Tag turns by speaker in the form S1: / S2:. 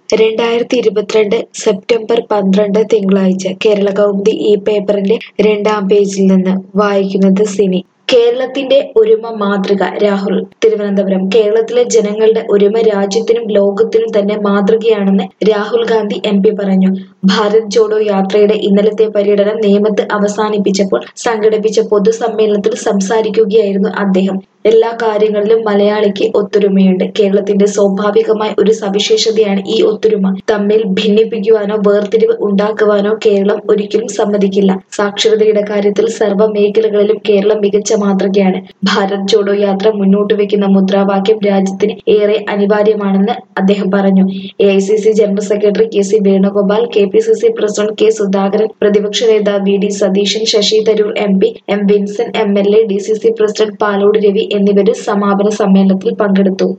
S1: രണ്ടായിരത്തി ഇരുപത്തിരണ്ട് സെപ്റ്റംബർ പന്ത്രണ്ട് തിങ്കളാഴ്ച കേരള കൗമുദി ഈ പേപ്പറിന്റെ രണ്ടാം പേജിൽ നിന്ന് വായിക്കുന്നത് സിനി കേരളത്തിന്റെ ഒരുമ മാതൃക രാഹുൽ തിരുവനന്തപുരം കേരളത്തിലെ ജനങ്ങളുടെ ഒരുമ രാജ്യത്തിനും ലോകത്തിനും തന്നെ മാതൃകയാണെന്ന് രാഹുൽ ഗാന്ധി എം പി പറഞ്ഞു ഭാരത് ജോഡോ യാത്രയുടെ ഇന്നലത്തെ പര്യടനം നേമത്ത് അവസാനിപ്പിച്ചപ്പോൾ സംഘടിപ്പിച്ച പൊതുസമ്മേളനത്തിൽ സംസാരിക്കുകയായിരുന്നു അദ്ദേഹം എല്ലാ കാര്യങ്ങളിലും മലയാളിക്ക് ഒത്തൊരുമയുണ്ട് കേരളത്തിന്റെ സ്വാഭാവികമായ ഒരു സവിശേഷതയാണ് ഈ ഒത്തൊരുമ തമ്മിൽ ഭിന്നിപ്പിക്കുവാനോ വേർതിരിവ് ഉണ്ടാക്കുവാനോ കേരളം ഒരിക്കലും സമ്മതിക്കില്ല സാക്ഷരതയുടെ കാര്യത്തിൽ സർവ്വ മേഖലകളിലും കേരളം മികച്ച മാതൃകയാണ് ഭാരത് ജോഡോ യാത്ര മുന്നോട്ട് വെക്കുന്ന മുദ്രാവാക്യം രാജ്യത്തിന് ഏറെ അനിവാര്യമാണെന്ന് അദ്ദേഹം പറഞ്ഞു A I C C general secretary K C Venugopal K P C C president K Sudhakaran പ്രതിപക്ഷ നേതാവ് V D Satheesan Shashi Tharoor M P M Vincent M L A D C C president Palode Ravi എന്നിവരും സമാപന സമ്മേളനത്തിൽ പങ്കെടുത്തു